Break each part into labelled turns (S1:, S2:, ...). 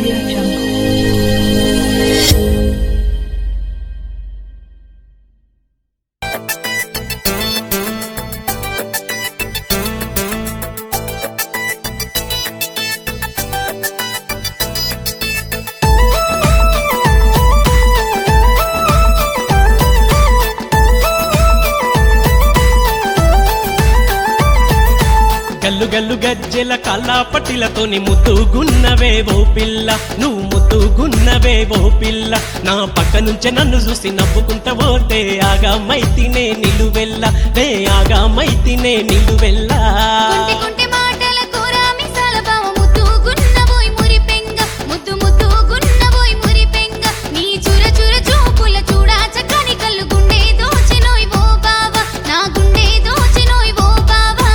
S1: Audio Jungle.
S2: గల్లు గల్లు గజ్జెల కల్లాపటిలతోని ముద్దుగున్నవే ఓ పిల్ల నువ్వు ముద్దుగున్నవే ఓ పిల్ల నా పక్క నుంచే నన్ను చూసి నవ్వుకుంటా పోతే ఆగా మైతినే నిలువెల్ల నే ఆగా మైతినే నిలువెల్ల
S3: కుంటి కుంటి మాటల కూర మిసాల బావ ముద్దు గున్నబోయ్ మురి పెంగ ముద్దు ముద్దు గున్నబోయ్ మురి పెంగ నీ చుర చుర చూపుల చూడా చక్కని కళ్ళు గుండె దోచినోయ్ ఓ బావ నా గుండె దోచినోయ్ ఓ బావా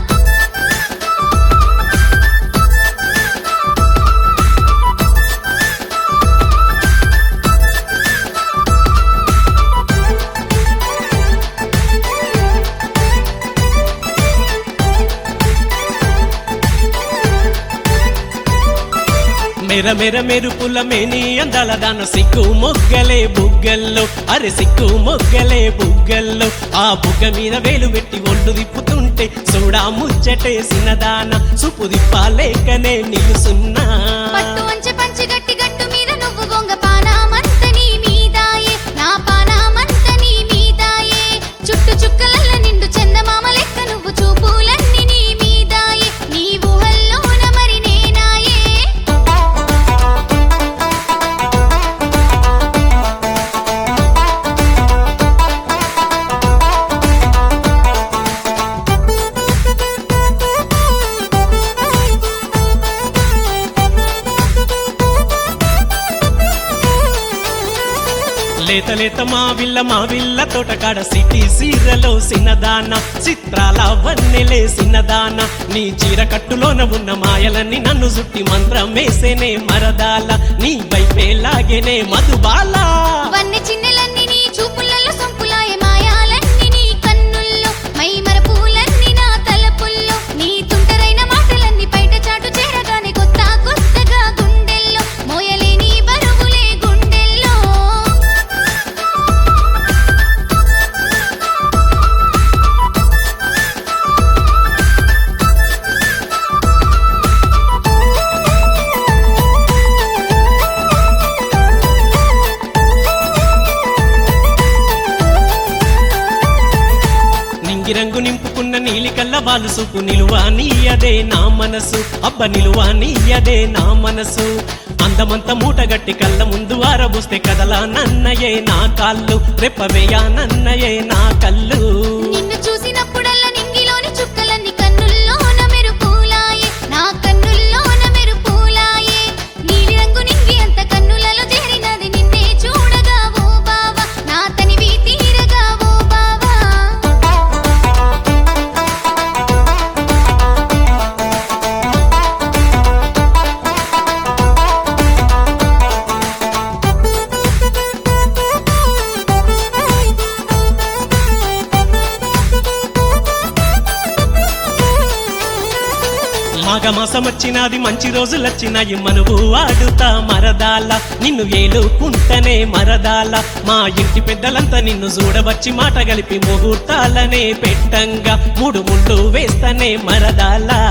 S2: మెర మెర మెరుపుల మేని అందాల దాన సిగ్గు మొగ్గలే బుగ్గల్లో అరే సిగ్గు మొగ్గలే బుగ్గల్లో ఆ బుగ్గ మీద వేలు పెట్టి ఒళ్ళు తిప్పుతుంటే చూడా ముచ్చటే సినదాన సుపు దిప్పాలేకనే నిలుసున్నా
S3: పట్టు అంచె పంచి గట్టి గట్టు మీద నువ్వు గొంగ పానామంత నీ మీదాయే నా పానామంత నీ మీదాయే చుట్టు చుక్కలల్ల నిండు చందమామ లెక్క నువ్వు చూపులన్నీ నీ మీదాయే నీ ఊహల్లోన మరి నేనాయే
S2: లేత లేత మా విల్ల మా విల్ల తోటకాడ సిటీ సీరలో సిన్నదాన చిత్రాల వన్నెలే సిన్నదాన నీ చీర కట్టులోన ఉన్న మాయలన్నీ నన్ను సుట్టి మంత్రమేసేనే మరదాల నీ వైపే లాగేనే మధుబాల
S3: వన్నె చిన్నెలన్నీ నీ చూపులలో సొంపులాయే మాయాలన్నీ నీ కన్నుల్లో మై మరపులన్నీ నా తలపుల్లో నీ తుంటరైన మాటలన్నీ బయట చాటు చేరగానే కొత్త కొత్తగా గుండెల్లో మోయలేని బరువులే గుండెల్లో
S2: నింగి రంగు నింపుకున్న నీలి కల్ల వాళ్ళు సూపు నిలువా నీయదే నా మనసు అబ్బ నిలువా నీయదే నా మనసు అందమంత మూటగట్టి కళ్ళ ముందు ఆరబోస్తే కదలా నన్నయే నా కాళ్ళు రెప్పవేయా నన్నయే నా కళ్ళు
S3: నిన్ను చూసినప్పుడల్లా నింగిలోని చుక్కలన్నీ కన్నుల్లోన మెరుపులాయే నా కన్నుల్లోన మెరుపులాయే నీలి రంగు నింగి అంత కన్నులలో చేరినది నిన్నే చూడగా ఓ బావా నా తనివి తీరగా ఓ బావా
S2: మాఘమాసమొచ్చినది మంచి రోజులొచ్చినాయి మనువు ఆడుతా మరదాల నిన్ను ఏలుకుంటనే మరదాల మా ఇంటి పెద్దలంతా నిన్ను చూడవచ్చి మాట కలిపి ముహూర్తాలనే పెట్టంగా మూడు ముళ్ళు వేస్తనే మరదాలా